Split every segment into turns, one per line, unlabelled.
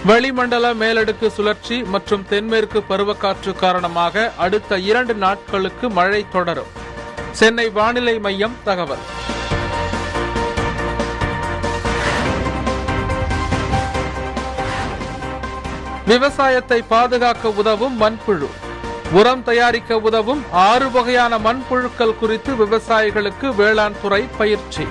வளிமண்டல மேலடுக்கு சுழற்சி மற்றும் தென்மேற்கு பருவக்காற்று காரணமாக அடுத்த இரண்டு நாட்களுக்கு மழை தொடரும் சென்னை வானிலை மையம் தகவல் விவசாயத்தை பாதுகாக்க உதவும் மண்புழு உரம் தயாரிக்க உதவும் ஆறு வகையான மண்புழுக்கள் குறித்து விவசாயிகளுக்கு வேளாண் துறை பயிற்சி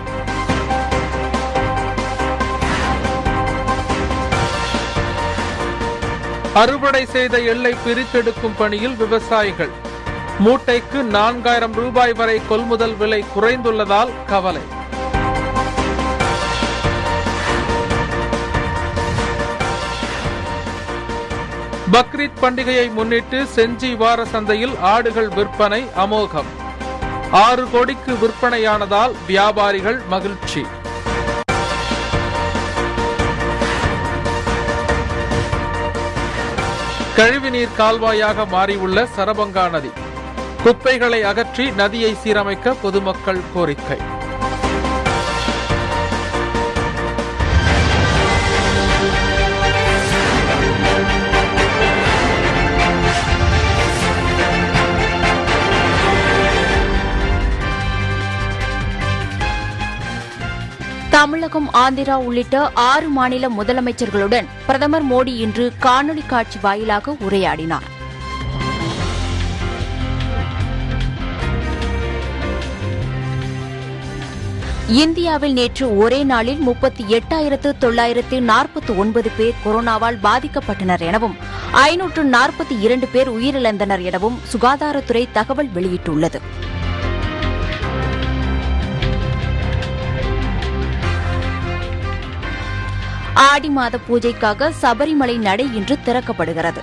அறுவடை செய்த எள்ளை பிரித்தெடுக்கும் பணியில் விவசாயிகள் மூட்டைக்கு நான்காயிரம் ரூபாய் வரை கொள்முதல் விலை குறைந்துள்ளதால் கவலை பக்ரீத் பண்டிகையை முன்னிட்டு செஞ்சி வார சந்தையில் ஆடுகள் விற்பனை அமோகம் ஆறு கோடிக்கு விற்பனையானதால் வியாபாரிகள் மகிழ்ச்சி கழிவுநீர் கால்வாயாக மாறியுள்ள சரபங்கா நதி குப்பைகளை அகற்றி நதியை சீரமைக்க பொதுமக்கள் கோரிக்கை
தமிழகம் ஆந்திரா உள்ளிட்ட ஆறு மாநில முதலமைச்சர்களுடன் பிரதமர் மோடி இன்று காணொலி காட்சி வாயிலாக உரையாடினார் இந்தியாவில் நேற்று ஒரே நாளில் முப்பத்தி எட்டாயிரத்து தொள்ளாயிரத்து நாற்பத்தி ஒன்பது பேர் கொரோனாவால் பாதிக்கப்பட்டனர் எனவும் ஐநூற்று நாற்பத்தி இரண்டு பேர் உயிரிழந்தனர் எனவும் சுகாதாரத்துறை தகவல் வெளியிட்டுள்ளது ஆடி மாத பூஜைக்காக சபரிமலை நடை இன்று திறக்கப்படுகிறது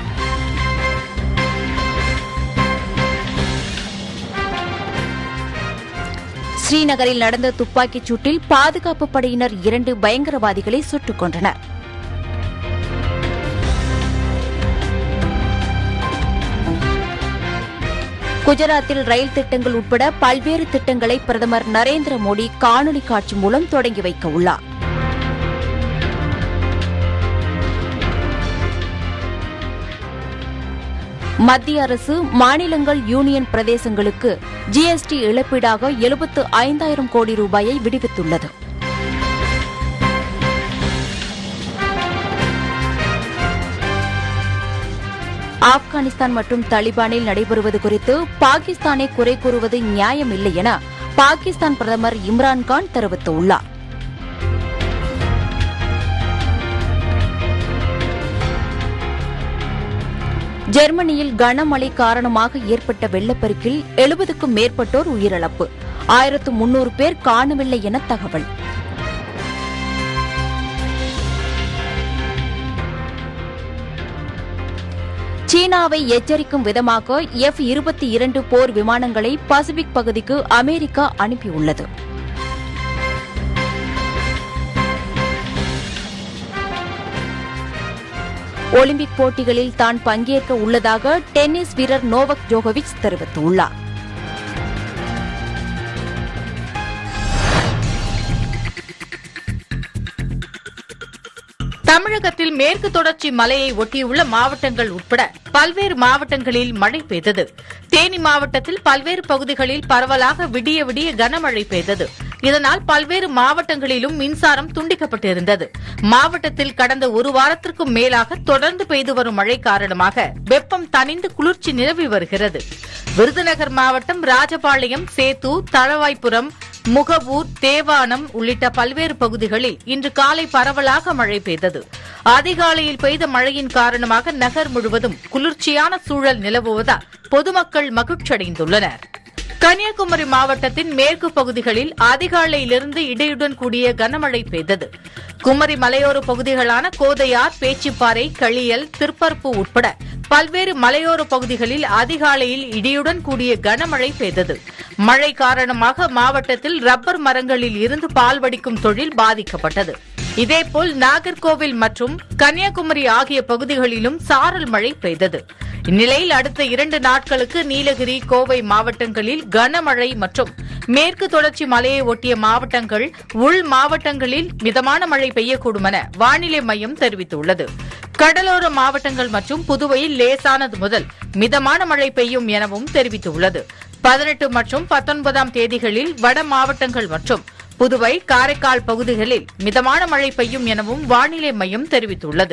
ஸ்ரீநகரில் நடந்த துப்பாக்கிச் சூட்டில் பாதுகாப்பு படையினர் இரண்டு பயங்கரவாதிகளை சுட்டுக் கொன்றனர் குஜராத்தில் ரயில் திட்டங்கள் உட்பட பல்வேறு திட்டங்களை பிரதமர் நரேந்திர மோடி காணொலி காட்சி மூலம் தொடங்கி வைக்க உள்ளார் மத்திய அரசு மாநிலங்கள் யூனியன் பிரதேசங்களுக்கு ஜிஎஸ்டி இழப்பீடாக எழுபத்து ஐந்தாயிரம் கோடி ரூபாயை விடுவித்துள்ளது ஆப்கானிஸ்தான் மற்றும் தலிபானில் நடைபெறுவது குறித்து பாகிஸ்தானை குறை கூறுவது நியாயமில்லை என பாகிஸ்தான் பிரதமர் இம்ரான்கான் தெரிவித்துள்ளார் ஜெர்மனியில் கனமழை காரணமாக ஏற்பட்ட வெள்ளப்பெருக்கில் எழுபதுக்கும் மேற்பட்டோர் உயிரிழப்பு ஆயிரத்து முன்னூறு பேர் காணவில்லை என தகவல் சீனாவை எச்சரிக்கும் விதமாக எஃப் இருபத்தி இரண்டு போர் விமானங்களை பசிபிக் பகுதிக்கு அமெரிக்கா அனுப்பியுள்ளது ஒலிம்பிக் போட்டிகளில் தான் பங்கேற்க உள்ளதாக டென்னிஸ் வீரர் நோவக் ஜோகோவிச் தெரிவித்துள்ளார்
தமிழகத்தில் மேற்கு தொடர்ச்சி மலையை ஒட்டியுள்ள மாவட்டங்கள் உட்பட பல்வேறு மாவட்டங்களில் மழை பெய்தது தேனி மாவட்டத்தில் பல்வேறு பகுதிகளில் பரவலாக விடிய விடிய கனமழை பெய்தது இதனால் பல்வேறு மாவட்டங்களிலும் மின்சாரம் துண்டிக்கப்பட்டிருந்தது மாவட்டத்தில் கடந்த ஒரு வாரத்திற்கும் மேலாக தொடர்ந்து பெய்து வரும் மழை காரணமாக வெப்பம் தணிந்து குளிர்ச்சி நிலவி வருகிறது விருதுநகர் மாவட்டம் ராஜபாளையம் சேத்தூர் தளவாய்புரம் முகவூர் தேவானம் உள்ளிட்ட பல்வேறு பகுதிகளில் இன்று காலை பரவலாக மழை பெய்தது அதிகாலையில் பெய்த மழையின் காரணமாக நகர் முழுவதும் குளிர்ச்சியான சூழல் நிலவுவதால் பொதுமக்கள் மகிழ்ச்சியடைந்துள்ளனர் கன்னியாகுமரி மாவட்டத்தின் மேற்கு பகுதிகளில் அதிகாலையிலிருந்து இடியுடன் கூடிய கனமழை பெய்தது குமரி மலையோர பகுதிகளான கோதையார் பேச்சிப்பாறை களியல் திருப்பரப்பு உட்பட பல்வேறு மலையோர பகுதிகளில் அதிகாலையில் இடியுடன் கூடிய கனமழை பெய்தது மழை காரணமாக மாவட்டத்தில் ரப்பர் மரங்களில் இருந்து பால் வடிக்கும் தொழில் பாதிக்கப்பட்டது இதேபோல் நாகர்கோவில் மற்றும் கன்னியாகுமரி ஆகிய பகுதிகளிலும் சாரல் மழை பெய்தது இந்நிலையில் அடுத்த இரண்டு நாட்களுக்கு நீலகிரி கோவை மாவட்டங்களில் கனமழை மற்றும் மேற்கு தொடர்ச்சி மலையை ஒட்டிய மாவட்டங்கள் உள் மாவட்டங்களில் மிதமான மழை பெய்யக்கூடும் என வானிலை மையம் தெரிவித்துள்ளது கடலோர மாவட்டங்கள் மற்றும் புதுவையில் லேசானது முதல் மிதமான மழை பெய்யும் எனவும் தெரிவித்துள்ளது பதினெட்டு மற்றும் பத்தொன்பதாம் தேதிகளில் வட மாவட்டங்கள் மற்றும் புதுவை காரைக்கால் பகுதிகளில் மிதமான மழை பெய்யும் எனவும் வானிலை மையம் தெரிவித்துள்ளது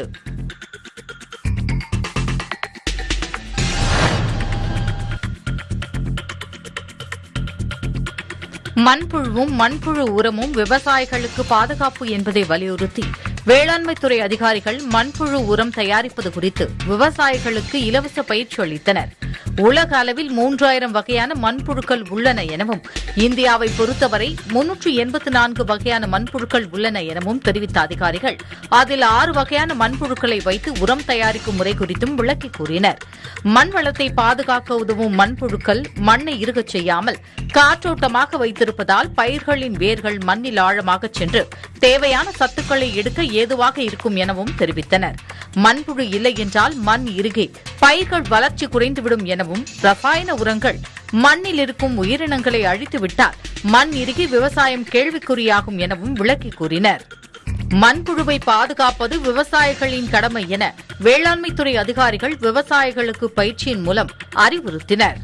மண்புழுவும் மண்புழு உரமும் விவசாயிகளுக்கு பாதுகாப்பு என்பதை வலியுறுத்தி வேளாண்மைத்துறை அதிகாரிகள் மண்புழு உரம் தயாரிப்பது குறித்து விவசாயிகளுக்கு இலவச பயிற்சி அளித்தனர் உலக அளவில் மூன்றாயிரம் வகையான மண்புழுக்கள் உள்ளன எனவும் இந்தியாவை பொறுத்தவரை முன்னூற்று எண்பத்து நான்கு வகையான மண்புழுக்கள் உள்ளன எனவும் தெரிவித்த அதிகாரிகள் அதில் ஆறு வகையான மண்புழுக்களை வைத்து உரம் தயாரிக்கும் முறை குறித்தும் விளக்கி கூறினர் மண் வளத்தை பாதுகாக்க உதவும் மண்புழுக்கள் மண்ணை இறுகச் செய்யாமல் காற்றோட்டமாக வைத்திருப்பதால் பயிர்களின் வேர்கள் மண்ணில் ஆழமாக சென்று தேவையான சத்துக்களை எடுக்க ஏதுவாக இருக்கும் எனவும் தெரிவித்தனர் மண்புழு இல்லை என்றால் மண் இறுகி பயிர்கள் வளர்ச்சி குறைந்துவிடும் எனவும் ரசாயன உரங்கள் மண்ணில் இருக்கும் உயிரினங்களை அழித்துவிட்டால் மண் இறுகி விவசாயம் கேள்விக்குறியாகும் எனவும் விளக்கி கூறினர் மண்புழுவை பாதுகாப்பது விவசாயிகளின் கடமை என வேளாண்மைத்துறை அதிகாரிகள் விவசாயிகளுக்கு பயிற்சியின் மூலம் அறிவுறுத்தினர்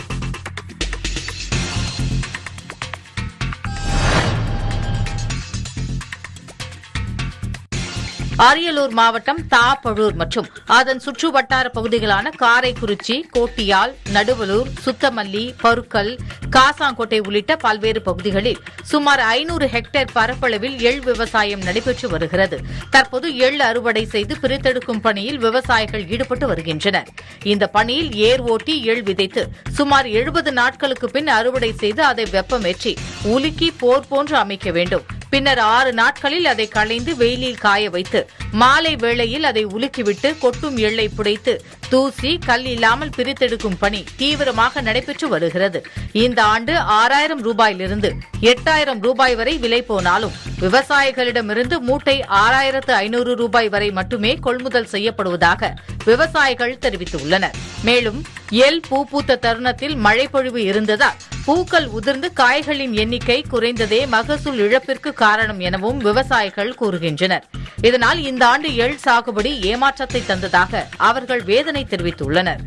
அரியலூர் மாவட்டம் தாப்பழூர் மற்றும் அதன் சுற்றுவட்டார பகுதிகளான காரைக்குறிச்சி கோட்டியால் நடுவலூர் சுத்தமல்லி பருக்கல் காசாங்கோட்டை உள்ளிட்ட பல்வேறு பகுதிகளில் சுமார் ஐநூறு ஹெக்டேர் பரப்பளவில் எள் விவசாயம் நடைபெற்று வருகிறது தற்போது எள் அறுவடை செய்து பிரித்தெடுக்கும் பணியில் விவசாயிகள் ஈடுபட்டு வருகின்றனர் இந்த பணியில் ஏர் ஓட்டி எள் விதைத்து சுமார் எழுபது நாட்களுக்கு பின் அறுவடை செய்து அதை வெப்பமேற்றி உலுக்கி போர் போன்று அமைக்க வேண்டும் பின்னர் ஆறு நாட்களில் அதை களைந்து வெயிலில் காய வைத்து மாலை வேளையில் அதை உலுக்கிவிட்டு கொட்டும் எள்ளை புடைத்து தூசி கல் இல்லாமல் பிரித்தெடுக்கும் பணி தீவிரமாக நடைபெற்று வருகிறது இந்த ஆண்டு ஆறாயிரம் ரூபாயிலிருந்து எட்டாயிரம் ரூபாய் வரை விலை போனாலும் விவசாயிகளிடமிருந்து மூட்டை ஆறாயிரத்து ஐநூறு ரூபாய் வரை மட்டுமே கொள்முதல் செய்யப்படுவதாக விவசாயிகள் தெரிவித்துள்ளனர் மேலும் எல் பூ பூத்த தருணத்தில் மழை பொழிவு இருந்ததால் பூக்கள் உதிர்ந்து காய்களின் எண்ணிக்கை குறைந்ததே மகசூல் இழப்பிற்கு காரணம் எனவும் விவசாயிகள் கூறுகின்றனர் இதனால் இந்த ஆண்டு எள் சாகுபடி ஏமாற்றத்தை தந்ததாக அவர்கள் வேதனை தெரிவித்துள்ளனர்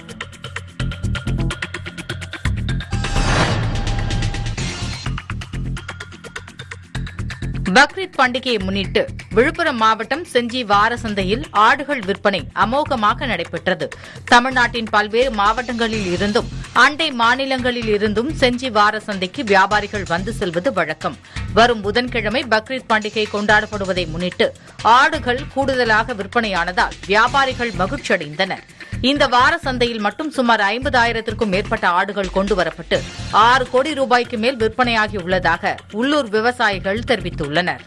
பக்ரீத் பண்டிகையை முன்னிட்டு விழுப்புரம் மாவட்டம் செஞ்சி வார சந்தையில் ஆடுகள் விற்பனை அமோகமாக நடைபெற்றது தமிழ்நாட்டின் பல்வேறு மாவட்டங்களில் இருந்தும் அண்டை மாநிலங்களில் இருந்தும் செஞ்சி வார சந்தைக்கு வியாபாரிகள் வந்து செல்வது வழக்கம் வரும் புதன்கிழமை பக்ரீத் பண்டிகை கொண்டாடப்படுவதை முன்னிட்டு ஆடுகள் கூடுதலாக விற்பனையானதால் வியாபாரிகள் மகிழ்ச்சியடைந்தனர் இந்த வார சந்தையில் மட்டும் சுமார் ஐம்பதாயிரத்திற்கும் மேற்பட்ட ஆடுகள் கொண்டுவரப்பட்டு ஆறு கோடி ரூபாய்க்கு மேல் விற்பனையாகி உள்ளதாக உள்ளூர் விவசாயிகள் தெரிவித்துள்ளனர்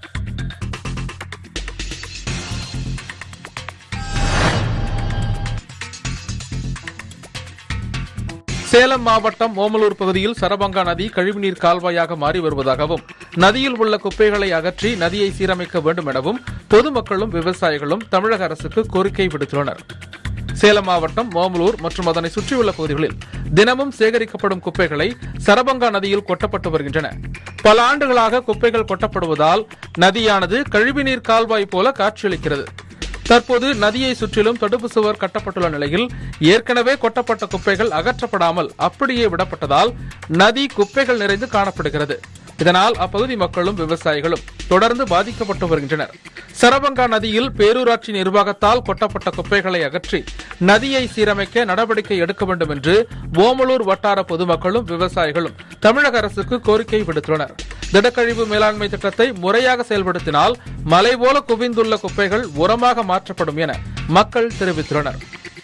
சேலம் மாவட்டம் ஓமலூர் பகுதியில் சரபங்கா நதி கழிவுநீர் கால்வாயாக மாறி வருவதாகவும் நதியில் உள்ள குப்பைகளை அகற்றி நதியை சீரமைக்க வேண்டும் எனவும் பொதுமக்களும் விவசாயிகளும் தமிழக அரசுக்கு கோரிக்கை விடுத்துள்ளனர் சேலம் மாவட்டம் ஓமலூர் மற்றும் அதனை சுற்றியுள்ள பகுதிகளில் தினமும் சேகரிக்கப்படும் குப்பைகளை சரபங்கா நதியில் கொட்டப்பட்டு வருகின்றன பல ஆண்டுகளாக குப்பைகள் கொட்டப்படுவதால் நதியானது கழிவுநீர் கால்வாய் போல காட்சியளிக்கிறது தற்போது நதியை சுற்றிலும் தடுப்பு சுவர் கட்டப்பட்டுள்ள நிலையில் ஏற்கனவே கொட்டப்பட்ட குப்பைகள் அகற்றப்படாமல் அப்படியே விடப்பட்டதால் நதி குப்பைகள் நிறைந்து காணப்படுகிறது இதனால் அப்பகுதி மக்களும் விவசாயிகளும் தொடர்ந்து பாதிக்கப்பட்டு வருகின்றனர் சரபங்கா நதியில் பேரூராட்சி நிர்வாகத்தால் கொட்டப்பட்ட குப்பைகளை அகற்றி நதியை சீரமைக்க நடவடிக்கை எடுக்க வேண்டும் என்று ஓமலூர் வட்டார பொதுமக்களும் விவசாயிகளும் தமிழக அரசுக்கு கோரிக்கை விடுத்துள்ளனர் திடக்கழிவு மேலாண்மை திட்டத்தை முறையாக செயல்படுத்தினால் மலை போல குவிந்துள்ள குப்பைகள் உரமாக மாற்றப்படும் என மக்கள் தெரிவித்துள்ளனர்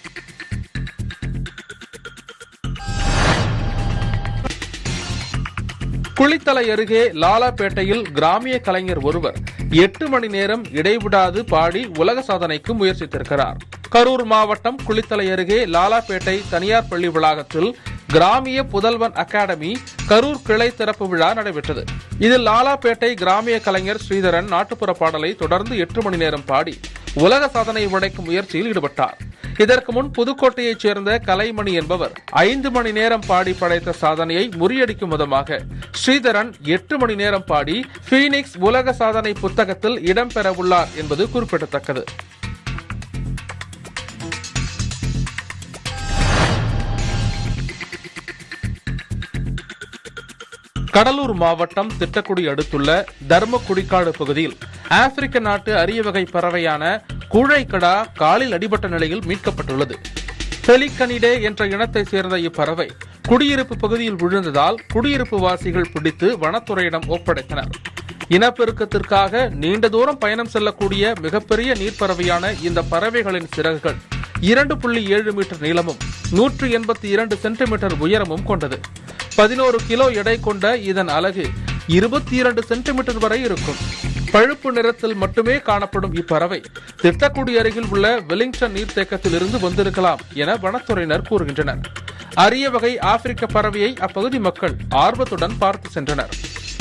குளித்தலை அருகே லாலாப்பேட்டையில் கிராமிய கலைஞர் ஒருவர் எட்டு மணி நேரம் இடைவிடாது பாடி உலக சாதனைக்கு முயற்சித்திருக்கிறார் கரூர் மாவட்டம் குளித்தலை அருகே லாலாப்பேட்டை தனியார் பள்ளி வளாகத்தில் கிராமிய புதல்வன் அகாடமி கரூர் கிளை திறப்பு விழா நடைபெற்றது இதில் லாலாப்பேட்டை கிராமிய கலைஞர் ஸ்ரீதரன் நாட்டுப்புற பாடலை தொடர்ந்து எட்டு மணி நேரம் பாடி உலக சாதனை உடைக்கும் முயற்சியில் ஈடுபட்டார் இதற்கு முன் புதுக்கோட்டையைச் சேர்ந்த கலைமணி என்பவர் ஐந்து மணி நேரம் பாடி படைத்த சாதனையை முறியடிக்கும் விதமாக ஸ்ரீதரன் எட்டு மணி நேரம் பாடி பீனிக்ஸ் உலக சாதனை புத்தகத்தில் இடம்பெற உள்ளார் என்பது குறிப்பிடத்தக்கது கடலூர் மாவட்டம் திட்டக்குடி அடுத்துள்ள தர்மக்குடிக்காடு பகுதியில் ஆப்பிரிக்க நாட்டு அரிய வகை பறவையான கூழைக்கடா காலில் அடிபட்ட நிலையில் மீட்கப்பட்டுள்ளது பெலிகனிடே என்ற இனத்தை சேர்ந்த இப்பறவை குடியிருப்பு பகுதியில் விழுந்ததால் குடியிருப்பு வாசிகள் பிடித்து வனத்துறையிடம் ஒப்படைத்தனர் இனப்பெருக்கத்திற்காக நீண்ட தூரம் பயணம் செல்லக்கூடிய மிகப்பெரிய நீர்ப்பறவையான இந்த பறவைகளின் சிறகுகள் இரண்டு புள்ளி ஏழு மீட்டர் நீளமும் நூற்று எண்பத்தி இரண்டு சென்டிமீட்டர் உயரமும் கொண்டது பதினோரு கிலோ எடை கொண்ட இதன் அலகு இருபத்தி இரண்டு சென்டிமீட்டர் வரை இருக்கும் பழுப்பு நிறத்தில் மட்டுமே காணப்படும் இப்பறவை திட்டக்குடி அருகில் உள்ள வெலிங்டன் நீர்த்தேக்கத்தில் இருந்து வந்திருக்கலாம் என வனத்துறையினர் கூறுகின்றனர் அரிய வகை ஆப்பிரிக்க பறவையை அப்பகுதி மக்கள் ஆர்வத்துடன் பார்த்து சென்றனர்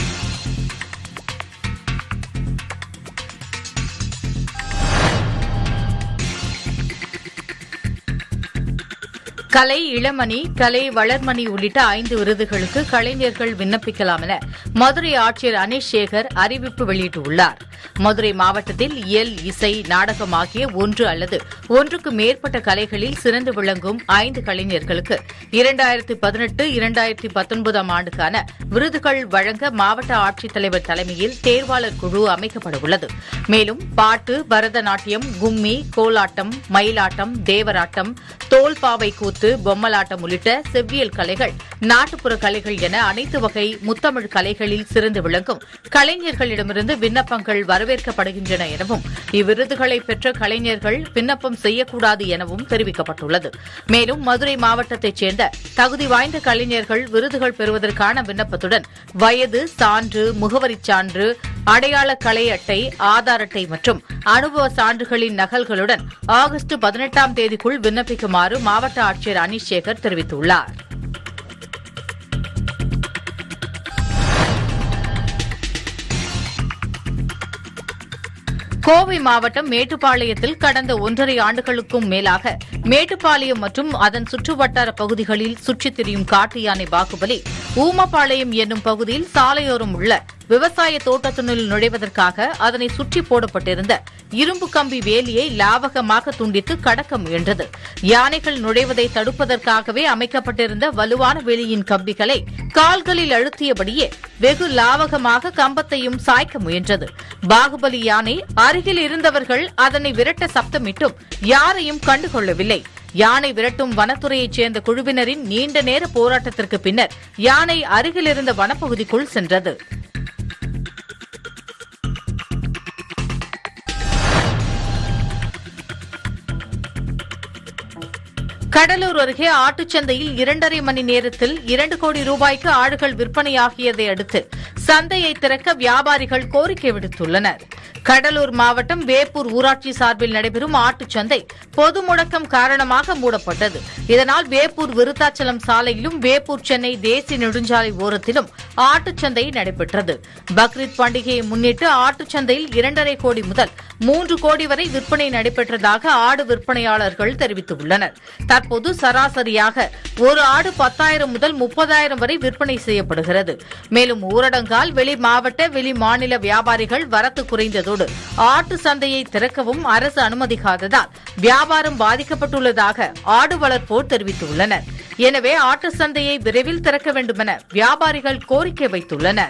கலை இளமணி கலை வளர்மணி உள்ளிட்ட ஐந்து விருதுகளுக்கு கலைஞர்கள் விண்ணப்பிக்கலாம் என மதுரை ஆட்சியர் அனீஷ் சேகர் அறிவிப்பு வெளியிட்டுள்ளார் மதுரை மாவட்டத்தில் இயல் இசை நாடகம் ஆகிய ஒன்று அல்லது ஒன்றுக்கு மேற்பட்ட கலைகளில் சிறந்து விளங்கும் ஐந்து கலைஞர்களுக்கு இரண்டாயிரத்தி பதினெட்டு இரண்டாயிரத்தி பத்தொன்பதாம் ஆண்டுக்கான விருதுகள் வழங்க மாவட்ட ஆட்சித்தலைவர் தலைமையில் தேர்வாளர் குழு அமைக்கப்பட உள்ளது மேலும் பாட்டு பரதநாட்டியம் கும்மி கோலாட்டம் மயிலாட்டம் தேவராட்டம் தோல்பாவை கூத்து பொம்மலாட்டம் உள்ளிட்ட செவ்வியல் கலைகள் நாட்டுப்புற கலைகள் என அனைத்து வகை முத்தமிழ் கலைகளில் சிறந்து விளங்கும் கலைஞர்களிடமிருந்து விண்ணப்பங்கள் வரவேற்கப்படுகின்றன எனவும் இவ்விருதுகளை பெற்ற கலைஞர்கள் விண்ணப்பம் செய்யக்கூடாது எனவும் தெரிவிக்கப்பட்டுள்ளது மேலும் மதுரை மாவட்டத்தைச் சேர்ந்த தகுதி வாய்ந்த கலைஞர்கள் விருதுகள் பெறுவதற்கான விண்ணப்பத்துடன் வயது சான்று முகவரிச் சான்று அடையாள கலை அட்டை ஆதார் அட்டை மற்றும் அனுபவ சான்றுகளின் நகல்களுடன் ஆகஸ்ட் பதினெட்டாம் தேதிக்குள் விண்ணப்பிக்குமாறு மாவட்ட ஆட்சியர் அனீஷ் சேகர் தெரிவித்துள்ளார் கோவை மாவட்டம் மேட்டுப்பாளையத்தில் கடந்த ஒன்றரை ஆண்டுகளுக்கும் மேலாக மேட்டுப்பாளையம் மற்றும் அதன் சுற்றுவட்டார பகுதிகளில் சுற்றித் திரியும் காட்டு யானை பாகுபலி ஊமப்பாளையம் என்னும் பகுதியில் சாலையோரம் உள்ள விவசாய தோட்டத்தினுள் நுழைவதற்காக அதனை சுற்றி போடப்பட்டிருந்த இரும்பு கம்பி வேலியை லாவகமாக துண்டித்து கடக்க முயன்றது யானைகள் நுழைவதை தடுப்பதற்காகவே அமைக்கப்பட்டிருந்த வலுவான வேலியின் கம்பிகளை கால்களில் அழுத்தியபடியே வெகு லாவகமாக கம்பத்தையும் சாய்க்க முயன்றது பாகுபலி யானை அருகில் இருந்தவர்கள் அதனை விரட்ட சப்தமிட்டும் யாரையும் கண்டுகொள்ளவில்லை யானை விரட்டும் வனத்துறையைச் சேர்ந்த குழுவினரின் நீண்ட நேர போராட்டத்திற்கு பின்னர் யானை அருகிலிருந்த வனப்பகுதிக்குள் சென்றது கடலூர் அருகே ஆட்டுச்சந்தையில் இரண்டரை மணி நேரத்தில் இரண்டு கோடி ரூபாய்க்கு ஆடுகள் விற்பனையாகியதை அடுத்து சந்தையை திறக்க வியாபாரிகள் கோரிக்கை விடுத்துள்ளனர் கடலூர் மாவட்டம் வேப்பூர் ஊராட்சி சார்பில் நடைபெறும் ஆட்டுச்சந்தை பொது முடக்கம் காரணமாக மூடப்பட்டது இதனால் வேப்பூர் விருத்தாச்சலம் சாலையிலும் வேப்பூர் சென்னை தேசிய நெடுஞ்சாலை ஓரத்திலும் ஆட்டுச்சந்தை நடைபெற்றது பக்ரீத் பண்டிகையை முன்னிட்டு ஆட்டுச்சந்தையில் இரண்டரை கோடி முதல் மூன்று கோடி வரை விற்பனை நடைபெற்றதாக ஆடு விற்பனையாளர்கள் தெரிவித்துள்ளனர் தற்போது சராசரியாக ஒரு ஆடு பத்தாயிரம் முதல் முப்பதாயிரம் வரை விற்பனை செய்யப்படுகிறது மேலும் ஊரடங்கால் வெளி மாவட்ட வெளி மாநில வியாபாரிகள் வரத்து குறைந்ததோடு ஆட்டு சந்தையை திறக்கவும் அரசு அனுமதிக்காததால் வியாபாரம் பாதிக்கப்பட்டுள்ளதாக ஆடு வளர்ப்போர் தெரிவித்துள்ளனர் எனவே ஆட்டு சந்தையை விரைவில் திறக்க வேண்டுமென வியாபாரிகள் கோரிக்கை வைத்துள்ளனர்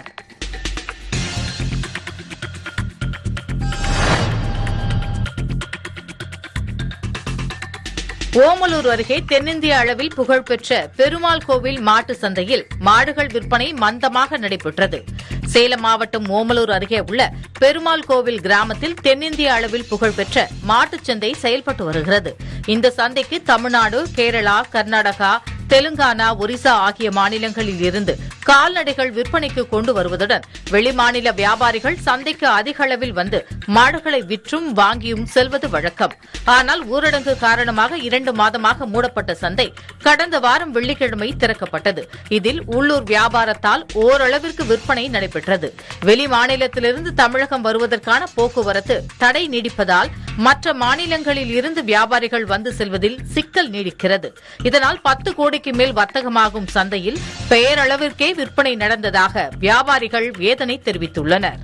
ஓமலூர் அருகே தென்னிந்திய அளவில் புகழ்பெற்ற பெருமாள் கோவில் மாட்டு சந்தையில் மாடுகள் விற்பனை மந்தமாக நடைபெற்றது சேலம் மாவட்டம் ஓமலூர் அருகே உள்ள பெருமாள் கோவில் கிராமத்தில் தென்னிந்திய அளவில் புகழ்பெற்ற மாட்டுச் சந்தை செயல்பட்டு வருகிறது இந்த சந்தைக்கு தமிழ்நாடு கேரளா கர்நாடகா தெலுங்கானா ஒரிசா ஆகிய மாநிலங்களில் இருந்து கால்நடைகள் விற்பனைக்கு கொண்டு வருவதுடன் வெளிமாநில வியாபாரிகள் சந்தைக்கு அதிக அளவில் வந்து மாடுகளை விற்றும் வாங்கியும் செல்வது வழக்கம் ஆனால் ஊரடங்கு காரணமாக இரண்டு மாதமாக மூடப்பட்ட சந்தை கடந்த வாரம் வெள்ளிக்கிழமை திறக்கப்பட்டது இதில் உள்ளூர் வியாபாரத்தால் ஓரளவிற்கு விற்பனை நடைபெற்றது வெளி மாநிலத்திலிருந்து தமிழகம் வருவதற்கான போக்குவரத்து தடை நீடிப்பதால் மற்ற மாநிலங்களில் இருந்து வியாபாரிகள் வந்து செல்வதில் சிக்கல் நீடிக்கிறது இதனால் பத்து கோடிக்கு மேல் வர்த்தகமாகும் சந்தையில் பெயரளவிற்கே விற்பனை நடந்ததாக வியாபாரிகள் வேதனை தெரிவித்துள்ளனர்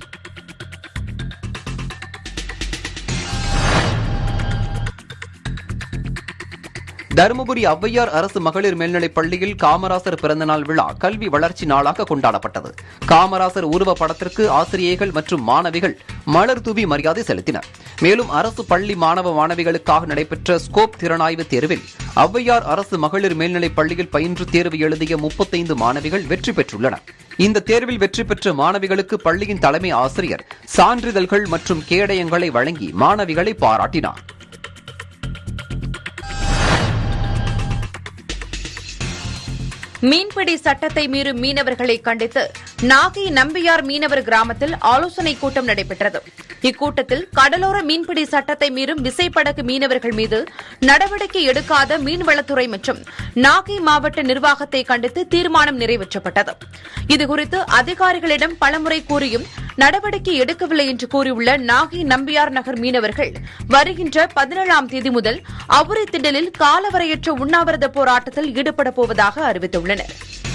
தருமபுரி ஔவையார் அரசு மகளிர் மேல்நிலைப் பள்ளியில் காமராசர் பிறந்தநாள் விழா கல்வி வளர்ச்சி நாளாக கொண்டாடப்பட்டது காமராசர் உருவ படத்திற்கு ஆசிரியைகள் மற்றும் மாணவிகள் மலர் தூவி மரியாதை செலுத்தினர் மேலும் அரசு பள்ளி மாணவ மாணவிகளுக்காக நடைபெற்ற ஸ்கோப் திறனாய்வு தேர்வில் ஔவையார் அரசு மகளிர் மேல்நிலைப் பள்ளியில் பயின்று தேர்வு எழுதிய முப்பத்தைந்து மாணவிகள் வெற்றி பெற்றுள்ளனர் இந்த தேர்வில் வெற்றி பெற்ற மாணவிகளுக்கு பள்ளியின் தலைமை ஆசிரியர் சான்றிதழ்கள் மற்றும் கேடயங்களை வழங்கி மாணவிகளை பாராட்டினார்
மீன்பிடி சட்டத்தை மீறும் மீனவர்களை கண்டித்து நாகை நம்பியார் மீனவர் கிராமத்தில் ஆலோசனை கூட்டம் நடைபெற்றது இக்கூட்டத்தில் கடலோர மீன்பிடி சட்டத்தை மீறும் விசைப்படகு மீனவர்கள் மீது நடவடிக்கை எடுக்காத மீன்வளத்துறை மற்றும் நாகை மாவட்ட நிர்வாகத்தை கண்டித்து தீர்மானம் நிறைவேற்றப்பட்டது இதுகுறித்து அதிகாரிகளிடம் பலமுறை கூறியும் நடவடிக்கை எடுக்கவில்லை என்று கூறியுள்ள நாகை நம்பியார் நகர் மீனவர்கள் வருகின்ற பதினேழாம் தேதி முதல் அவுரி திண்டலில் காலவரையற்ற உண்ணாவிரத போராட்டத்தில் ஈடுபட போவதாக அறிவித்துள்ளனர்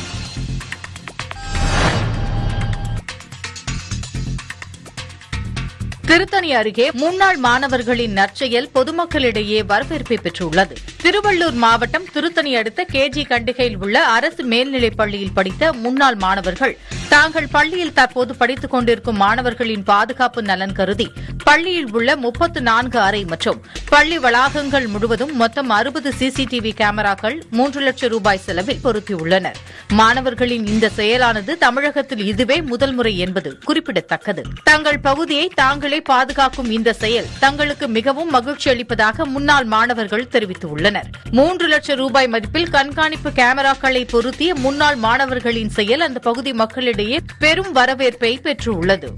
திருத்தணி அருகே முன்னாள் மாணவர்களின் நற்செயல் பொதுமக்களிடையே வரவேற்பை பெற்றுள்ளது திருவள்ளூர் மாவட்டம் திருத்தணி அடுத்த கேஜி கண்டிகையில் உள்ள அரசு மேல்நிலைப் பள்ளியில் படித்த முன்னாள் மாணவர்கள் தாங்கள் பள்ளியில் தற்போது படித்துக் கொண்டிருக்கும் மாணவர்களின் பாதுகாப்பு நலன் கருதி பள்ளியில் உள்ள முப்பத்து நான்கு அறை மற்றும் பள்ளி வளாகங்கள் முழுவதும் மொத்தம் அறுபது சிசிடிவி கேமராக்கள் மூன்று லட்சம் ரூபாய் செலவில் பொருத்தியுள்ளனர் மாணவர்களின் இந்த செயலானது தமிழகத்தில் இதுவே முதல் முறை என்பது குறிப்பிடத்தக்கது தங்கள் பகுதியை தாங்களே பாதுகாக்கும் இந்த செயல் தங்களுக்கு மிகவும் மகிழ்ச்சி அளிப்பதாக முன்னாள் மாணவர்கள் தெரிவித்துள்ளனர் மூன்று லட்சம் ரூபாய் மதிப்பில் கண்காணிப்பு கேமராக்களை பொருத்திய முன்னாள் மாணவர்களின் செயல் அந்த பகுதி மக்களிடையே பெரும் வரவேற்பை பெற்றுள்ளது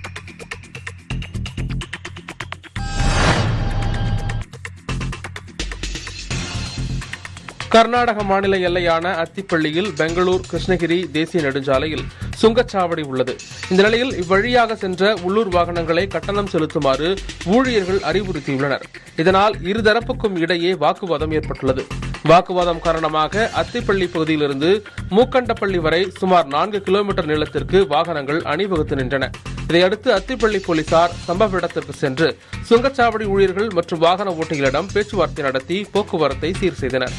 கர்நாடக மாநில எல்லையான அத்திப்பள்ளியில் பெங்களூர் கிருஷ்ணகிரி தேசிய நெடுஞ்சாலையில் சுங்கச்சாவடி உள்ளது இந்த நிலையில் இவ்வழியாக சென்ற உள்ளூர் வாகனங்களை கட்டணம் செலுத்துமாறு ஊழியர்கள் அறிவுறுத்தியுள்ளனர் இதனால் இருதரப்புக்கும் இடையே வாக்குவாதம் ஏற்பட்டுள்ளது வாக்குவாதம் காரணமாக அத்திப்பள்ளி பகுதியிலிருந்து மூக்கண்டப்பள்ளி வரை சுமார் நான்கு கிலோமீட்டர் நீளத்திற்கு வாகனங்கள் அணிவகுத்து நின்றன இதையடுத்து அத்திப்பள்ளி போலீசார் சம்பவ இடத்திற்கு சென்று சுங்கச்சாவடி ஊழியர்கள் மற்றும் வாகன ஓட்டிகளிடம் பேச்சுவார்த்தை நடத்தி போக்குவரத்தை சீர் செய்தனர்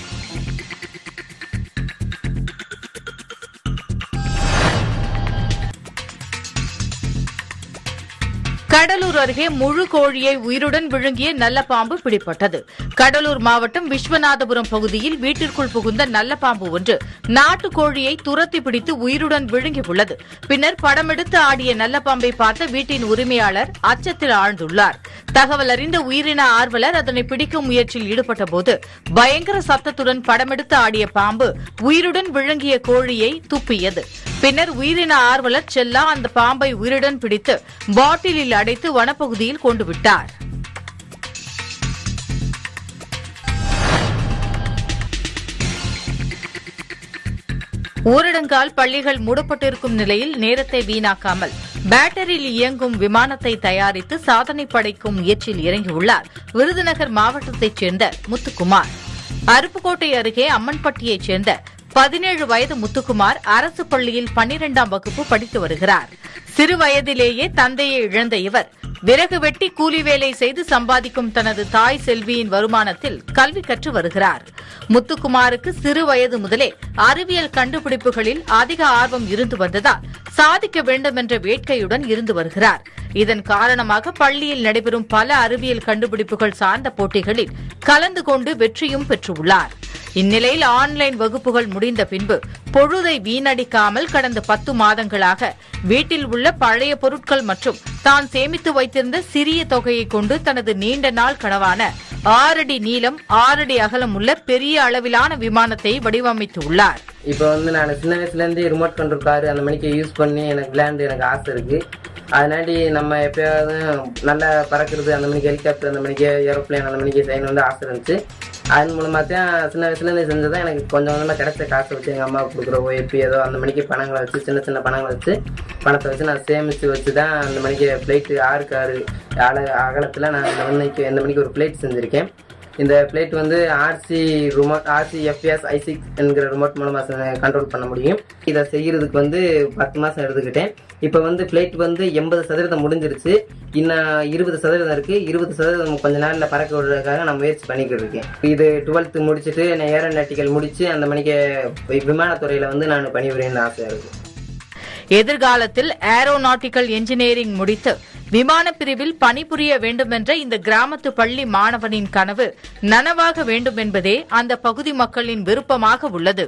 கடலூர் அருகே முழு கோழியை உயிருடன் விழுங்கிய நல்ல பாம்பு பிடிபட்டது கடலூர் மாவட்டம் விஸ்வநாதபுரம் பகுதியில் வீட்டிற்குள் புகுந்த நல்ல பாம்பு ஒன்று நாட்டு கோழியை துரத்தி பிடித்து உயிருடன் விழுங்கியுள்ளது பின்னர் படமெடுத்து ஆடிய நல்ல பாம்பை பார்த்த வீட்டின் உரிமையாளர் அச்சத்தில் ஆழ்ந்துள்ளார் தகவல் அறிந்த உயிரின ஆர்வலர் அதனை பிடிக்கும் முயற்சியில் ஈடுபட்டபோது பயங்கர சத்தத்துடன் படமெடுத்து ஆடிய பாம்பு உயிருடன் விழுங்கிய கோழியை துப்பியது பின்னர் உயிரின ஆர்வலர் செல்லா அந்த பாம்பை உயிருடன் பிடித்து பாட்டிலில் அடைத்து வனப்பகுதியில் கொண்டு விட்டார் ஊரடங்கால் பள்ளிகள் மூடப்பட்டிருக்கும் நிலையில் நேரத்தை வீணாக்காமல் பேட்டரியில் இயங்கும் விமானத்தை தயாரித்து சாதனை படைக்கும் முயற்சியில் இறங்கியுள்ளார் விருதுநகர் மாவட்டத்தைச் சேர்ந்த முத்துக்குமார் அருப்புக்கோட்டை அருகே அம்மன்பட்டியைச் சேர்ந்த பதினேழு வயது முத்துக்குமார் அரசு பள்ளியில் பன்னிரெண்டாம் வகுப்பு படித்து வருகிறார் சிறு வயதிலேயே தந்தையை இழந்த இவர் விறகு வெட்டி கூலி வேலை செய்து சம்பாதிக்கும் தனது தாய் செல்வியின் வருமானத்தில் கல்வி கற்று வருகிறார் முத்துக்குமாருக்கு சிறு வயது முதலே அறிவியல் கண்டுபிடிப்புகளில் அதிக ஆர்வம் இருந்து வந்ததால் சாதிக்க வேண்டும் என்ற வேட்கையுடன் இருந்து வருகிறார் இதன் காரணமாக பள்ளியில் நடைபெறும் பல அறிவியல் கண்டுபிடிப்புகள் சார்ந்த போட்டிகளில் கலந்து கொண்டு வெற்றியும் பெற்றுள்ளார் இந்நிலையில் ஆன்லைன் வகுப்புகள் முடிந்த பின்பு பொழுதை வீணடிக்காமல் கடந்த பத்து மாதங்களாக வீட்டில் உள்ள பழைய பொருட்கள் மற்றும் தான் சேமித்து வைத்திருந்த சிறிய தொகையை கொண்டு தனது நீண்ட நாள் கனவான ஆறடி நீளம் ஆறடி அகலம் உள்ள பெரிய அளவிலான விமானத்தை வடிவமைத்துள்ளார்
இப்போ வந்து நான் சின்ன வயசுலேருந்தே ரிமோட் கண்ட்ரோல் கார் அந்த மணிக்கு யூஸ் பண்ணி எனக்கு விளையாண்டு எனக்கு ஆசை இருக்குது அதனாடி நம்ம எப்பயாவது நல்லா பறக்கிறது அந்த மணிக்கு ஹெலிகாப்டர் அந்த மணிக்கு ஏரோப்ளேன் அந்த மணிக்கு செய்யணும் வந்து ஆசை இருந்துச்சு அதன் மூலமாக தான் சின்ன வயசுலேருந்து செஞ்சதான் எனக்கு கொஞ்சம் கொஞ்சமாக கிடைச்ச காசை வச்சு எங்கள் அம்மாவுக்கு கொடுக்குற ஓஎப்பி ஏதோ அந்த மணிக்கு பணங்களை வச்சு சின்ன சின்ன பணங்களை வச்சு பணத்தை வச்சு நான் சேமித்து வச்சு தான் அந்த மணிக்கு ஃப்ளைட்டு ஆறுக்கு ஆறு அல அகலத்தில் நான் இந்த மணிக்கு இந்த மணிக்கு ஒரு ஃப்ளைட் செஞ்சுருக்கேன் இந்த பிளேட் வந்து RC remote RC FS I six என்கிற ரிமோட் மூலமாக கண்ட்ரோல் பண்ண முடியும் இதை செய்யறதுக்கு வந்து பத்து மாதம் எடுத்துக்கிட்டேன் இப்போ வந்து பிளேட் வந்து எண்பது சதவீதம் முடிஞ்சிருச்சு இன்னும் இருபது சதவீதம் இருக்கு இருபது சதவீதம் கொஞ்ச நாளில் பறக்க விடுறதுக்காக நான் முயற்சி பண்ணிக்கிட்டு இருக்கேன் இது டுவெல்த்து முடிச்சுட்டு நான் ஏரோநாட்டிக்கல் முடிச்சு அந்த மணிக்கு விமானத்துறையில் வந்து நான் பணிபுரியணும்னு ஆசையாக இருக்கு
எதிர்காலத்தில் ஏரோநாட்டிக்கல் என்ஜினியரிங் முடித்து விமான பிரிவில் பணிபுரிய வேண்டுமென்ற இந்த கிராமத்து பள்ளி மாணவனின் கனவு நனவாக வேண்டும் என்பதே அந்த பகுதி மக்களின் விருப்பமாக உள்ளது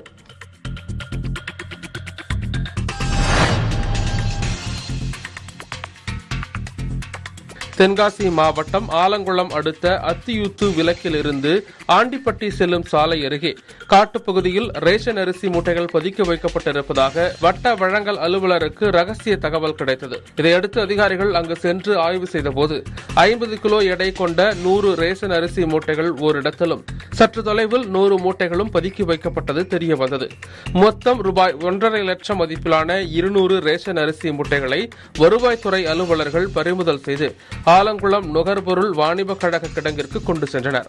தென்காசி மாவட்டம் ஆலங்குளம் அடுத்த அத்தியூத்து விலக்கில் இருந்து ஆண்டிப்பட்டி செல்லும் சாலை அருகே காட்டுப்பகுதியில் ரேஷன் அரிசி மூட்டைகள் பதுக்கி வைக்கப்பட்டிருப்பதாக வட்ட வழங்கல் அலுவலருக்கு ரகசிய தகவல் கிடைத்தது இதையடுத்து அதிகாரிகள் அங்கு சென்று ஆய்வு செய்தபோது ஐம்பது கிலோ எடை கொண்ட நூறு ரேஷன் அரிசி மூட்டைகள் ஓரிடத்திலும் சற்று தொலைவில் நூறு மூட்டைகளும் பதுக்கி வைக்கப்பட்டது தெரிய வந்தது மொத்தம் ரூபாய் ஒன்றரை லட்சம் மதிப்பிலான இருநூறு ரேஷன் அரிசி மூட்டைகளை வருவாய்த்துறை அலுவலர்கள் பறிமுதல் செய்து ஆலங்குளம் நுகர்பொருள் வாணிப கழக கிடங்கிற்கு கொண்டு சென்றனர்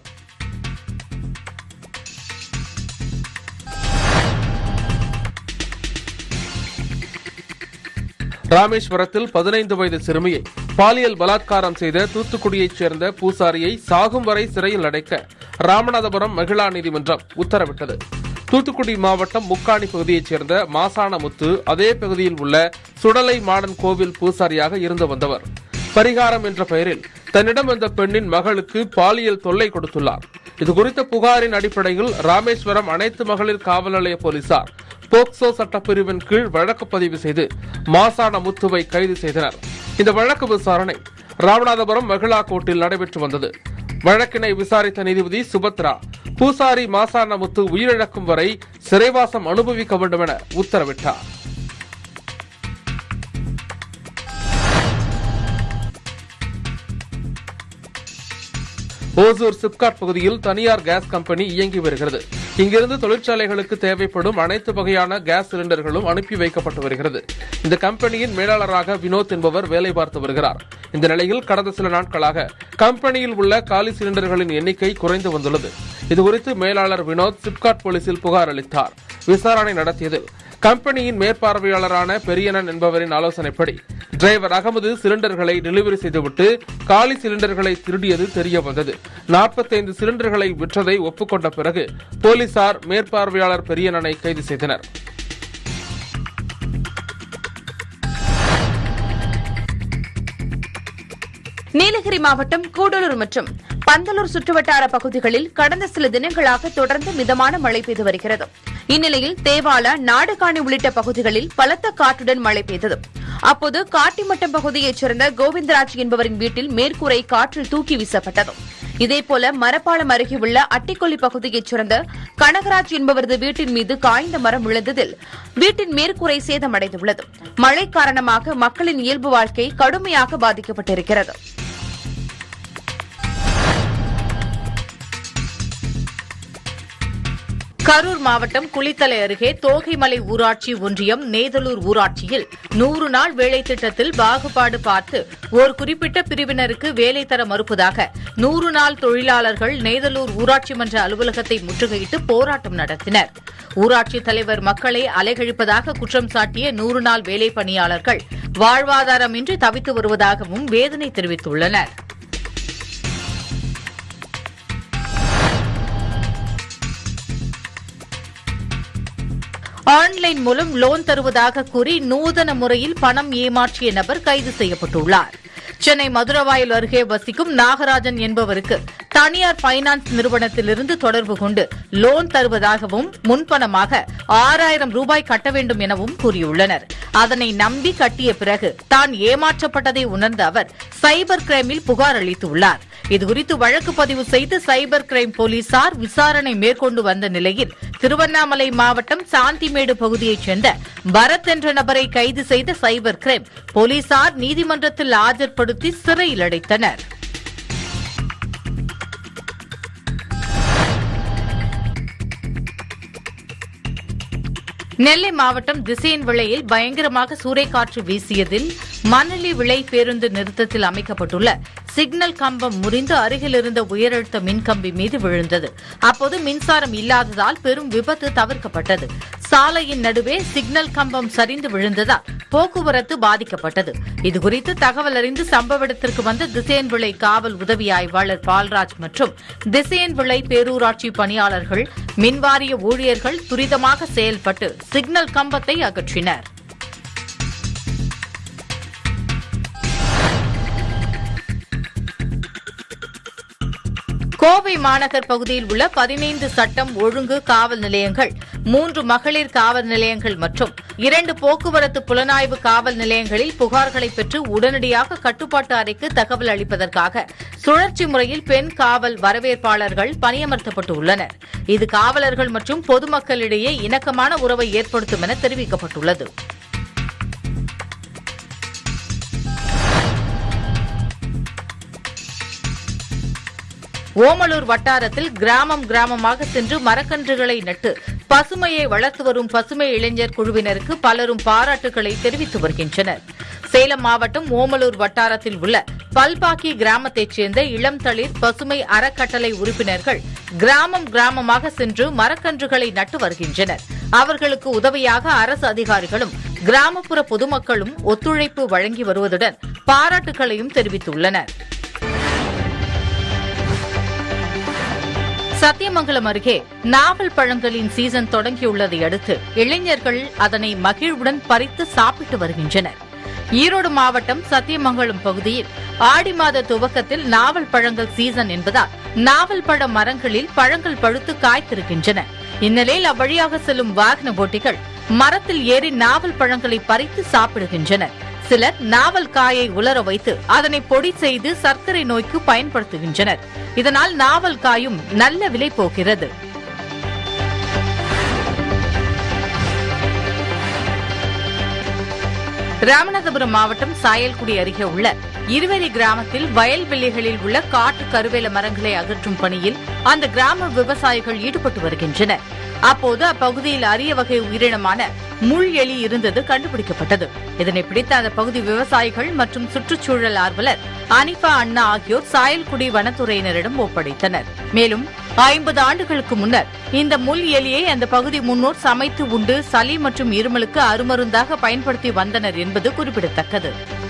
ராமேஸ்வரத்தில் பதினைந்து வயது சிறுமியை பாலியல் பலாத்காரம் செய்த தூத்துக்குடியைச் சேர்ந்த பூசாரியை சாகும் வரை சிறையில் அடைக்க ராமநாதபுரம் மகிழா நீதிமன்றம் உத்தரவிட்டது தூத்துக்குடி மாவட்டம் முக்காணி பகுதியைச் சேர்ந்த மாசான முத்து அதே பகுதியில் உள்ள சுடலை மாடன் கோவில் பூசாரியாக இருந்து வந்தவர் பரிகாரம் என்ற பெயரில் தன்னிடம் வந்த பெண்ணின் மகளுக்கு பாலியல் தொல்லை கொடுத்துள்ளார் இதுகுறித்த புகாரின் அடிப்படையில் ராமேஸ்வரம் அனைத்து மகளிர் காவல் நிலைய போலீசார் போக்சோ சட்டப்பிரிவின் கீழ் வழக்கு பதிவு செய்து மாசான முத்துவை கைது செய்தனர் இந்த வழக்கு விசாரணை ராமநாதபுரம் மகிழா கோர்ட்டில் நடைபெற்று வந்தது வழக்கினை விசாரித்த நீதிபதி சுபத்ரா பூசாரி மாசான முத்து உயிரிழக்கும் வரை சிறைவாசம் அனுபவிக்க வேண்டும் என உத்தரவிட்டார் ஓசூர் சிப்காட் பகுதியில் தனியார் கேஸ் கம்பெனி இயங்கி வருகிறது இங்கிருந்து தொழிற்சாலைகளுக்கு தேவைப்படும் அனைத்து வகையான கேஸ் சிலிண்டர்களும் அனுப்பி வைக்கப்பட்டு வருகிறது இந்த கம்பெனியின் மேலாளராக வினோத் என்பவர் வேலை பார்த்து வருகிறார் இந்த நிலையில் கடந்த சில நாட்களாக கம்பெனியில் உள்ள காலி சிலிண்டர்களின் எண்ணிக்கை குறைந்து வந்துள்ளது இதுகுறித்து மேலாளர் வினோத் சிப்காட் போலீசில் புகார் அளித்தார் விசாரணை நடத்தியதில் கம்பெனியின் மேற்பார்வையாளரான பெரியனன் என்பவரின் ஆலோசனைப்படி டிரைவர் அகமது சிலிண்டர்களை டெலிவரி செய்துவிட்டு காலி சிலிண்டர்களை திருடியது தெரிய வந்தது நாற்பத்தைந்து சிலிண்டர்களை விற்றதை ஒப்புக்கொண்ட பிறகு போலீசார் மேற்பார்வையாளர் பெரியனனை கைது செய்தனர்
நீலகிரி மாவட்டம் கூடலூர் மற்றும் பந்தலூர் சுற்றுவட்டார பகுதிகளில் கடந்த சில தினங்களாக தொடர்ந்து மிதமான மழை பெய்து வருகிறது இந்நிலையில் தேவாலா நாடுகாணி உள்ளிட்ட பகுதிகளில் பலத்த காற்றுடன் மழை பெய்தது அப்போது காட்டிமட்டம் பகுதியைச் சேர்ந்த கோவிந்தராஜ் என்பவரின் வீட்டில் மேற்கூரை காற்றில் தூக்கி வீசப்பட்டது இதேபோல மரப்பாலம் அருகே உள்ள அட்டிக்கொல்லி பகுதியைச் சேர்ந்த கனகராஜ் என்பவரது வீட்டின் மீது காய்ந்த மரம் விழுந்ததில் வீட்டின் மேற்கூரை சேதமடைந்துள்ளது மழை காரணமாக மக்களின் இயல்பு வாழ்க்கை கடுமையாக பாதிக்கப்பட்டிருக்கிறது
கரூர் மாவட்டம் குளித்தலை அருகே தோகைமலை ஊராட்சி ஒன்றியம் நேதலூர் ஊராட்சியில் நூறு நாள் வேலை திட்டத்தில் பாகுபாடு பார்த்து ஓர் குறிப்பிட்ட பிரிவினருக்கு வேலை தர மறுப்பதாக நூறு நாள் தொழிலாளர்கள் நேதலூர் ஊராட்சி மன்ற அலுவலகத்தை முற்றுகையிட்டு போராட்டம் நடத்தினர் ஊராட்சி தலைவர் மக்களை அலைகழிப்பதாக குற்றம் சாட்டிய நூறு நாள் வேலை பணியாளர்கள் வாழ்வாதாரமின்றி தவித்து வருவதாகவும் வேதனை தெரிவித்துள்ளனா் ஆன்லைன் மூலம் லோன் தருவதாக கூறி நூதன முறையில் பணம் ஏமாற்றிய நபர் கைது செய்யப்பட்டுள்ளார் சென்னை மதுரவாயல் அருகே வசிக்கும் நாகராஜன் என்பவருக்கு தனியார் பைனான்ஸ் நிறுவனத்திலிருந்து தொடர்பு கொண்டு லோன் தருவதாகவும் முன்பணமாக ஆறாயிரம் ரூபாய் கட்ட வேண்டும் எனவும் கூறியுள்ளனர் அதனை நம்பி கட்டிய பிறகு தான் ஏமாற்றப்பட்டதை உணர்ந்த அவர் சைபர் கிரைமில் புகார் அளித்துள்ளார் இதுகுறித்து வழக்கு பதிவு செய்து சைபர் கிரைம் போலீசார் விசாரணை மேற்கொண்டு வந்த நிலையில் திருவண்ணாமலை மாவட்டம் சாந்திமேடு பகுதியைச் சேர்ந்த பரத் என்ற நபரை கைது செய்த சைபர் கிரைம் போலீசார் நீதிமன்றத்தில் ஆஜர்படுத்தி சிறையில் அடைத்தனர் நெல்லை மாவட்டம் திசையன் விளையில் பயங்கரமாக சூறைக்காற்று வீசியதில் மணலி விளை பேருந்து நிறுத்தத்தில் அமைக்கப்பட்டுள்ள சிக்னல் கம்பம் முறிந்து அருகில் இருந்த உயரழுத்த மின்கம்பி மீது விழுந்தது அப்போது மின்சாரம் இல்லாததால் பெரும் விபத்து தவிர்க்கப்பட்டது சாலையின் நடுவே சிக்னல் கம்பம் சரிந்து விழுந்ததால் போக்குவரத்து பாதிக்கப்பட்டது இதுகுறித்து தகவல் அறிந்து சம்பவ இடத்திற்கு வந்த திசையன் விளை காவல் உதவி ஆய்வாளர் பால்ராஜ் மற்றும் திசையன் விளை பேரூராட்சி பணியாளர்கள் மின்வாரிய ஊழியர்கள் துரிதமாக செயல்பட்டு சிக்னல் கம்பத்தை அகற்றினர் கோவை மாநகர் பகுதியில் உள்ள பதினைந்து சட்டம் ஒழுங்கு காவல் நிலையங்கள் மூன்று மகளிர் காவல் நிலையங்கள் மற்றும் இரண்டு போக்குவரத்து புலனாய்வு காவல் நிலையங்களில் புகார்களை பெற்று உடனடியாக கட்டுப்பாட்டு அறைக்கு தகவல் அளிப்பதற்காக சுழற்சி முறையில் பெண் காவல் வரவேற்பாளர்கள் பணியமர்த்தப்பட்டு உள்ளனர் இது காவலர்கள் மற்றும் பொதுமக்களிடையே இணக்கமான உறவை ஏற்படுத்தும் என தெரிவிக்கப்பட்டுள்ளது ஓமலூர் வட்டாரத்தில் கிராமம் கிராமமாக சென்று மரக்கன்றுகளை நட்டு பசுமையை வளர்த்து வரும் பசுமை இளைஞர் குழுவினருக்கு பலரும் பாராட்டுகளை தெரிவித்து வருகின்றனர் சேலம் மாவட்டம் ஓமலூர் வட்டாரத்தில் உள்ள பல்பாக்கி கிராமத்தைச் சேர்ந்த இளம் தளிர் பசுமை அறக்கட்டளை உறுப்பினர்கள் கிராமம் கிராமமாக சென்று மரக்கன்றுகளை நட்டு வருகின்றனர் அவர்களுக்கு உதவியாக அரசு அதிகாரிகளும் கிராமப்புற பொதுமக்களும் ஒத்துழைப்பு வழங்கி வருவதுடன் பாராட்டுகளையும் தெரிவித்துள்ளனர் சத்தியமங்கலம் அருகே நாவல் பழங்களின் சீசன் தொடங்கியுள்ளதை அடுத்து இளைஞர்கள் அதனை மகிழ்வுடன் பறித்து சாப்பிட்டு வருகின்றனர் ஈரோடு மாவட்டம் சத்தியமங்கலம் பகுதியில் ஆடி மாத துவக்கத்தில் நாவல் பழங்கள் சீசன் என்பதால் நாவல் பழ மரங்களில் பழங்கள் பழுத்து காய்த்திருக்கின்றன இந்நிலையில் அவ்வழியாக செல்லும் வாகன ஓட்டிகள் மரத்தில் ஏறி நாவல் பழங்களை பறித்து சாப்பிடுகின்றனர் சிலர் நாவல் காயை உலர வைத்து அதனை பொடி செய்து சர்க்கரை நோய்க்கு பயன்படுத்துகின்றனர் இதனால் நாவல் காயும் நல்ல விலை போகிறது ராமநாதபுரம் மாவட்டம் சாயல்குடி அருகே உள்ள இருவரி கிராமத்தில் வயல்வெளிகளில் உள்ள காட்டு கருவேல மரங்களை அகற்றும் பணியில் அந்த கிராம விவசாயிகள் ஈடுபட்டு வருகின்றனர் அப்போது அப்பகுதியில் அரிய வகை உயிரினமான முள் எலி இருந்தது கண்டுபிடிக்கப்பட்டது இதனை பிடித்த அந்த பகுதி விவசாயிகள் மற்றும் சுற்றுச்சூழல் ஆர்வலர் அனிஃபா அண்ணா ஆகியோர் சாயல்குடி வனத்துறையினரிடம் ஒப்படைத்தனர் மேலும் ஐம்பது ஆண்டுகளுக்கு முன்னர் இந்த முள் எலியை அந்த பகுதி முன்னோர் சமைத்து உண்டு சளி மற்றும் இருமலுக்கு அருமருந்தாக பயன்படுத்தி வந்தனர் என்பது குறிப்பிடத்தக்கது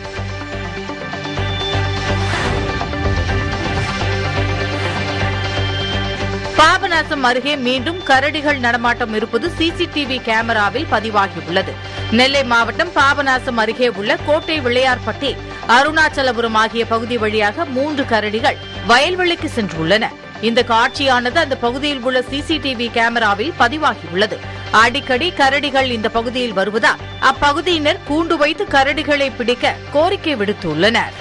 பாபநாசம் அருகே மீண்டும் கரடிகள் நடமாட்டம் இருப்பது சிசிடிவி கேமராவில் பதிவாகியுள்ளது நெல்லை மாவட்டம் பாபநாசம் அருகே உள்ள கோட்டை விளையார்பட்டி அருணாச்சலபுரம் ஆகிய பகுதி வழியாக மூன்று கரடிகள் வயல்வெளிக்கு சென்றுள்ளன இந்த காட்சியானது அந்த பகுதியில் உள்ள சிசிடிவி கேமராவில் பதிவாகியுள்ளது அடிக்கடி கரடிகள் இந்த பகுதியில் வருவதால் அப்பகுதியினர் கூண்டு வைத்து கரடிகளை பிடிக்க கோரிக்கை விடுத்துள்ளனர்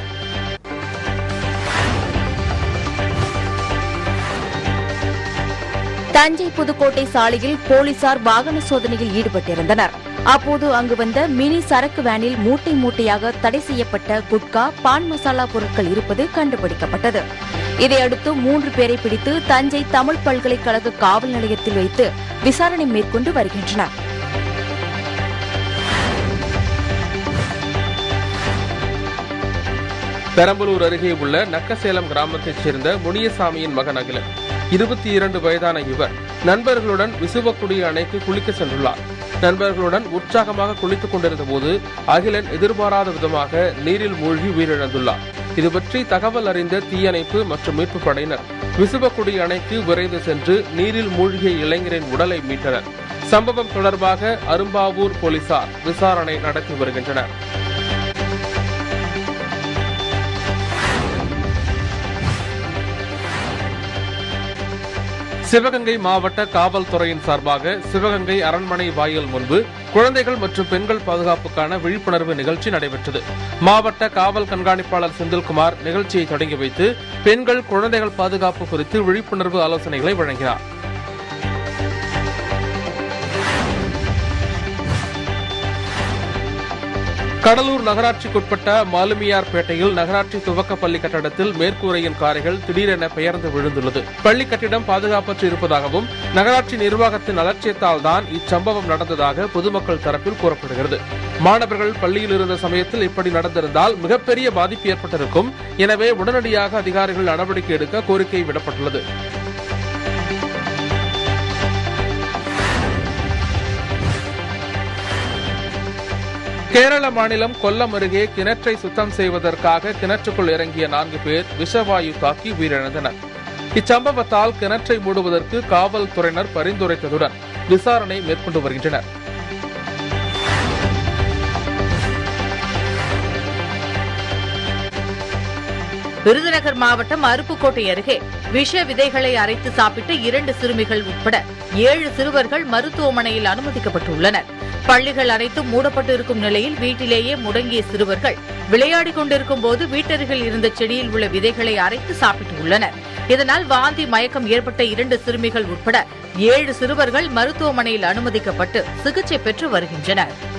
தஞ்சை புதுக்கோட்டை சாலையில் போலீசார் வாகன சோதனையில் ஈடுபட்டிருந்தனர் அப்போது அங்கு வந்த மினி சரக்கு வேனில் மூட்டை மூட்டையாக தடை செய்யப்பட்ட குட்கா பான் மசாலா பொருட்கள் இருப்பது கண்டுபிடிக்கப்பட்டது இதையடுத்து மூன்று பேரை பிடித்து தஞ்சை தமிழ் பல்கலைக்கழக காவல் நிலையத்தில் வைத்து விசாரணை மேற்கொண்டு வருகின்றனர்
பெரம்பலூர் அருகே உள்ள நக்கசேலம் கிராமத்தைச் சேர்ந்த முனியசாமியின் மகன் அகிலன் இருபத்தி இரண்டு வயதான இவர் நண்பர்களுடன் விசுவக்குடி அணைக்கு குளிக்க சென்றுள்ளார் நண்பர்களுடன் உற்சாகமாக குளித்துக் கொண்டிருந்த போது அகிலன் எதிர்பாராத விதமாக நீரில் மூழ்கி உயிரிழந்துள்ளார் இது பற்றி தகவல் அறிந்த தீயணைப்பு மற்றும் மீட்புப் படையினர் விசுவக்குடி அணைக்கு விரைந்து சென்று நீரில் மூழ்கிய இளைஞரின் உடலை மீட்டனர் சம்பவம் தொடர்பாக அரும்பாவூர் போலீசார் விசாரணை நடத்தி வருகின்றனர் சிவகங்கை மாவட்ட காவல்துறையின் சார்பாக சிவகங்கை அரண்மனை வாயில் முன்பு குழந்தைகள் மற்றும் பெண்கள் பாதுகாப்புக்கான விழிப்புணர்வு நிகழ்ச்சி நடைபெற்றது மாவட்ட காவல் கண்காணிப்பாளர் செந்தில்குமார் நிகழ்ச்சியை தொடங்கி வைத்து பெண்கள் குழந்தைகள் பாதுகாப்பு குறித்து விழிப்புணர்வு ஆலோசனைகளை வழங்கினார் கடலூர் நகராட்சிக்குட்பட்ட மாலுமியார்பேட்டையில் நகராட்சி துவக்க பள்ளி கட்டடத்தில் மேற்கூரையின் காரைகள் திடீரென பெயர்ந்து விழுந்துள்ளது பள்ளி கட்டிடம் பாதுகாப்பற்று இருப்பதாகவும் நகராட்சி நிர்வாகத்தின் அலட்சியத்தால் தான் இச்சம்பவம் நடந்ததாக பொதுமக்கள் தரப்பில் கூறப்படுகிறது மாணவர்கள் பள்ளியில் இருந்த சமயத்தில் இப்படி நடந்திருந்தால் மிகப்பெரிய பாதிப்பு ஏற்பட்டிருக்கும் எனவே உடனடியாக அதிகாரிகள் நடவடிக்கை எடுக்க கோரிக்கை விடப்பட்டுள்ளது கேரள மாநிலம் கொல்லம் அருகே கிணற்றை சுத்தம் செய்வதற்காக கிணற்றுக்குள் இறங்கிய நான்கு பேர் விஷவாயு தாக்கி உயிரிழந்தனர் இச்சம்பவத்தால் கிணற்றை மூடுவதற்கு காவல்துறையினர் பரிந்துரைத்ததுடன் விசாரணை மேற்கொண்டு வருகின்றனர்
விருதுநகர் மாவட்டம் அருப்புக்கோட்டை அருகே விஷ விதைகளை அரைத்து சாப்பிட்ட இரண்டு சிறுமிகள் உட்பட ஏழு சிறுவர்கள் மருத்துவமனையில் அனுமதிக்கப்பட்டுள்ளனர் பள்ளிகள் அனைத்தும் மூடப்பட்டு இருக்கும் நிலையில் வீட்டிலேயே முடங்கிய சிறுவர்கள் விளையாடிக் கொண்டிருக்கும் போது வீட்டருகில் இருந்த செடியில் உள்ள விதைகளை அரைத்து சாப்பிட்டு உள்ளனர் இதனால் வாந்தி மயக்கம் ஏற்பட்ட இரண்டு சிறுமிகள் உட்பட ஏழு சிறுவர்கள் மருத்துவமனையில் அனுமதிக்கப்பட்டு சிகிச்சை பெற்று வருகின்றனர்